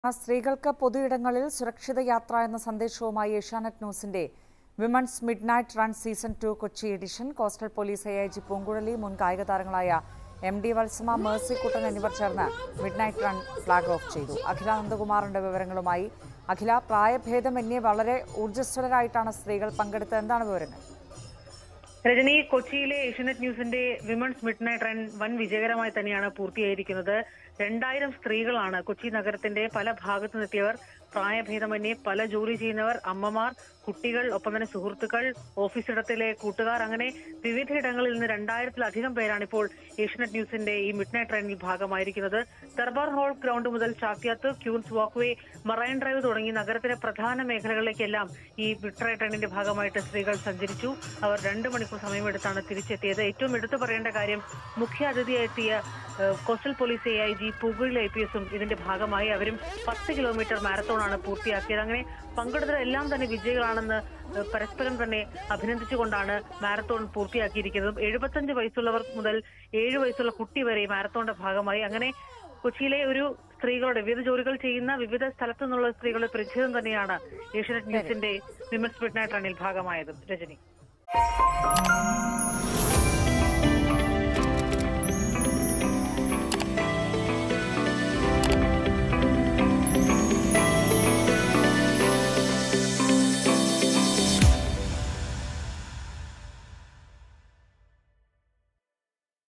സ്ത്രീകൾക്ക് പൊതുയിടങ്ങളിൽ സുരക്ഷിത യാത്ര എന്ന സന്ദേശവുമായി ഏഷ്യാനെറ്റ് ന്യൂസിന്റെ women's midnight run season two Kochi edition coastal police A I G Poonguzhali മുൻ കായിക താരങ്ങളായ എം ഡി വത്സമ മേഴ്സിക്കുട്ടൻ എന്നിവർ ചേർന്ന് midnight run flag off ചെയ്തു അഖില നന്ദകുമാറിന്റെ വിവരങ്ങളുമായി അഖില പ്രായഭേദമന്യേ വളരെ ഊർജ്ജസ്വലരായിട്ടാണ് സ്ത്രീകൾ പങ്കെടുത്തത് എന്താണ് വിവരങ്ങൾ രജനി കൊച്ചിയിലെ ഏഷ്യനെറ്റ് ന്യൂസിന്റെ വിമൺസ് മിഡ് നൈറ്റ് റൺ വൻ വിജയകരമായി തന്നെയാണ് പൂർത്തിയായിരിക്കുന്നത് രണ്ടായിരം സ്ത്രീകളാണ് കൊച്ചി നഗരത്തിന്റെ പല ഭാഗത്തു നിന്നെത്തിയവർ പ്രായഭേദമന്യേ പല ജോലി ചെയ്യുന്നവർ അമ്മമാർ കുട്ടികൾ ഒപ്പം തന്നെ സുഹൃത്തുക്കൾ ഓഫീസിടത്തിലെ കൂട്ടുകാർ അങ്ങനെ വിവിധ ഇടങ്ങളിൽ നിന്ന് രണ്ടായിരത്തിലധികം പേരാണ് ഇപ്പോൾ ഏഷ്യനെറ്റ് ന്യൂസിന്റെ ഈ മിഡ് നൈറ്റ് റണ്ണിൽ ഭാഗമായിരിക്കുന്നത് ദർബാർ ഹാൾ ഗ്രൗണ്ട് മുതൽ Chakyath queen's walkway marine drive തുടങ്ങി നഗരത്തിലെ പ്രധാന മേഖലകളിലേക്കെല്ലാം ഈ മിഡ് നൈറ്റ് റണ്ണിന്റെ ഭാഗമായിട്ട് സ്ത്രീകൾ സഞ്ചരിച്ചു അവർ രണ്ട് മണിക്കൂർ സമയമെടുത്താണ് തിരിച്ചെത്തിയത് ഏറ്റവും എടുത്തു പറയേണ്ട കാര്യം മുഖ്യ അതിഥിയെത്തിയ ഏഹ്, coastal police A I G Poonguzhali I P എസും ഇതിന്റെ ഭാഗമായി അവരും പത്ത് കിലോമീറ്റർ മാരത്തോണാണ് പൂർത്തിയാക്കിയത് അങ്ങനെ പങ്കെടുത്തതെല്ലാം തന്നെ വിജയികളാണെന്ന് ഏഹ്, പരസ്പരം തന്നെ അഭിനന്ദിച്ചുകൊണ്ടാണ് മാരത്തോൺ പൂർത്തിയാക്കിയിരിക്കുന്നത് എഴുപത്തഞ്ച് വയസ്സുള്ളവർ മുതൽ ഏഴ് വയസ്സുള്ള കുട്ടി വരെ ഈ മാരത്തോണിന്റെ ഭാഗമായി അങ്ങനെ കൊച്ചിയിലെ ഒരു സ്ത്രീകളുടെ വിവിധ ജോലികൾ ചെയ്യുന്ന വിവിധ സ്ഥലത്തു നിന്നുള്ള സ്ത്രീകളുടെ പ്രതിഷേധം തന്നെയാണ് ഏഷ്യനെറ്റ് ന്യൂസിന്റെ വിമൻസ് മിഡ് നൈറ്റ് റണ്ണിൽ ഭാഗമായത് രജനി